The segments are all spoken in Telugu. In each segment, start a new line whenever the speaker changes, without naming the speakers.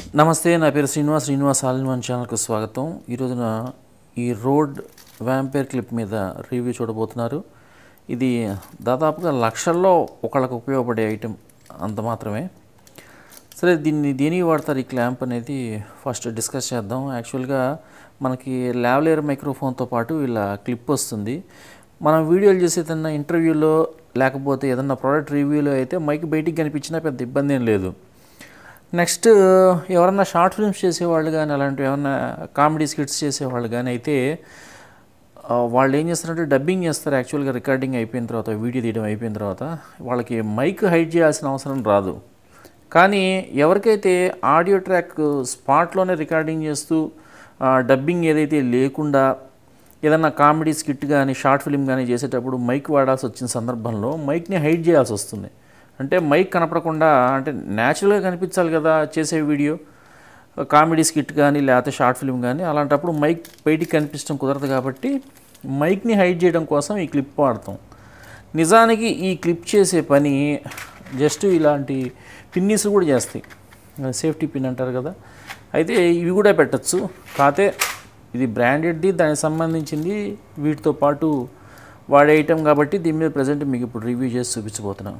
నమస్తే నా పేరు Srinivas Srinivas all in one ఛానల్కు స్వాగతం ఈ రోజున ఈ రోడ్ వ్యాంపేర్ క్లిప్ మీద రివ్యూ చూడబోతున్నారు ఇది దాదాపుగా లక్షల్లో ఒకళ్ళకు ఉపయోగపడే ఐటెం అంత మాత్రమే సరే దీన్ని దేనికి వాడతారు ఈ క్లాంప్ అనేది ఫస్ట్ డిస్కస్ చేద్దాం యాక్చువల్గా మనకి ల్యావ్లేయర్ మైక్రోఫోన్తో పాటు ఇలా క్లిప్ వస్తుంది మనం వీడియోలు చేసే ఏదన్నా ఇంటర్వ్యూలో లేకపోతే ఏదన్నా ప్రోడక్ట్ రివ్యూలో అయితే మైక్ బయటికి కనిపించినా పెద్ద ఇబ్బంది ఏం లేదు నెక్స్ట్ ఎవరన్నా షార్ట్ ఫిల్మ్స్ చేసేవాళ్ళు కానీ అలాంటి ఏమన్నా కామెడీ స్కిట్స్ చేసేవాళ్ళు కానీ అయితే ఆ, వాళ్ళు ఏం చేస్తారంటే డబ్బింగ్ చేస్తారు యాక్చువల్గా రికార్డింగ్ అయిపోయిన తర్వాత వీడియో తీయడం అయిపోయిన తర్వాత వాళ్ళకి మైక్ హైడ్ చేయాల్సిన అవసరం రాదు కానీ ఎవరికైతే ఆడియో ట్రాక్ స్పాట్లోనే రికార్డింగ్ చేస్తూ ఆ, డబ్బింగ్ ఏదైతే లేకుండా ఏదన్నా కామెడీ స్కిట్ కానీ షార్ట్ ఫిల్మ్ కానీ చేసేటప్పుడు మైక్ వాడాల్సి వచ్చిన సందర్భంలో మైక్ని హైడ్ చేయాల్సి వస్తుంది అంటే మైక్ కనపడకుండా అంటే న్యాచురల్గా కనిపించాలి కదా చేసే వీడియో కామెడీ స్కిట్ కానీ లేకపోతే షార్ట్ ఫిల్మ్ కానీ అలాంటప్పుడు మైక్ బయటికి కనిపించడం కుదరదు కాబట్టి మైక్ని హైడ్ చేయడం కోసం ఈ క్లిప్ వాడతాం నిజానికి ఈ క్లిప్ చేసే పని జస్ట్ ఇలాంటి పిన్నిస్ కూడా చేస్తాయి సేఫ్టీ పిన్ అంటారు కదా అయితే ఇవి కూడా పెట్టచ్చు కాతే ఇది బ్రాండెడ్ది దానికి సంబంధించింది వీటితో పాటు వాడే ఐటెం కాబట్టి దీని మీద ప్రజెంట్ మీకు ఇప్పుడు రివ్యూ చేసి చూపించబోతున్నాను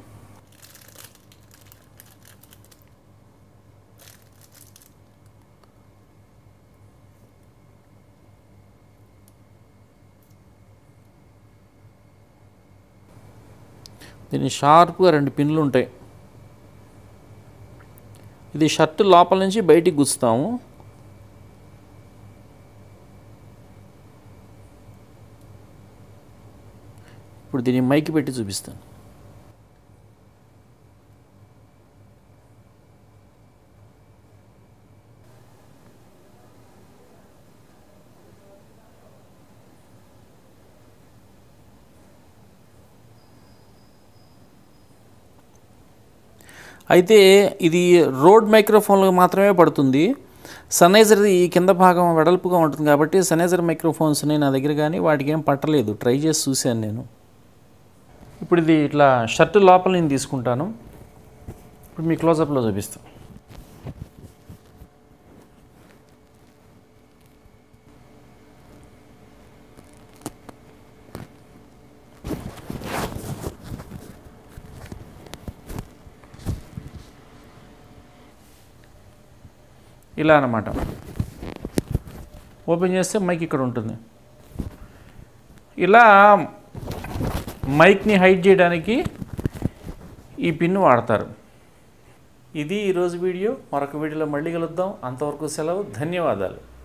దీని షార్ప్గా రెండు పిన్లు ఉంటాయి ఇది షర్ట్ లోపల నుంచి బయటికి గుచ్చుతాము ఇప్పుడు దీన్ని మైక్ పెట్టి చూపిస్తాను అయితే ఇది రోడ్ మైక్రోఫోన్లకు మాత్రమే పడుతుంది సనైజర్ ఈ కింద భాగం వెడల్పుగా ఉంటుంది కాబట్టి సనైజర్ మైక్రోఫోన్స్ని నా దగ్గర కానీ వాటికి ఏం పట్టలేదు ట్రై చేసి చూశాను నేను ఇప్పుడు ఇది ఇట్లా షర్ట్ లోపల నేను తీసుకుంటాను ఇప్పుడు మీ క్లోజప్లో చూపిస్తాను ఇలా అన్నమాట ఓపెన్ చేస్తే మైక్ ఇక్కడ ఉంటుంది ఇలా మైక్ని హైడ్ చేయడానికి ఈ పిన్ వాడతారు ఇది ఈరోజు వీడియో మరొక వీడియోలో మళ్ళీ కలుద్దాం అంతవరకు సెలవు ధన్యవాదాలు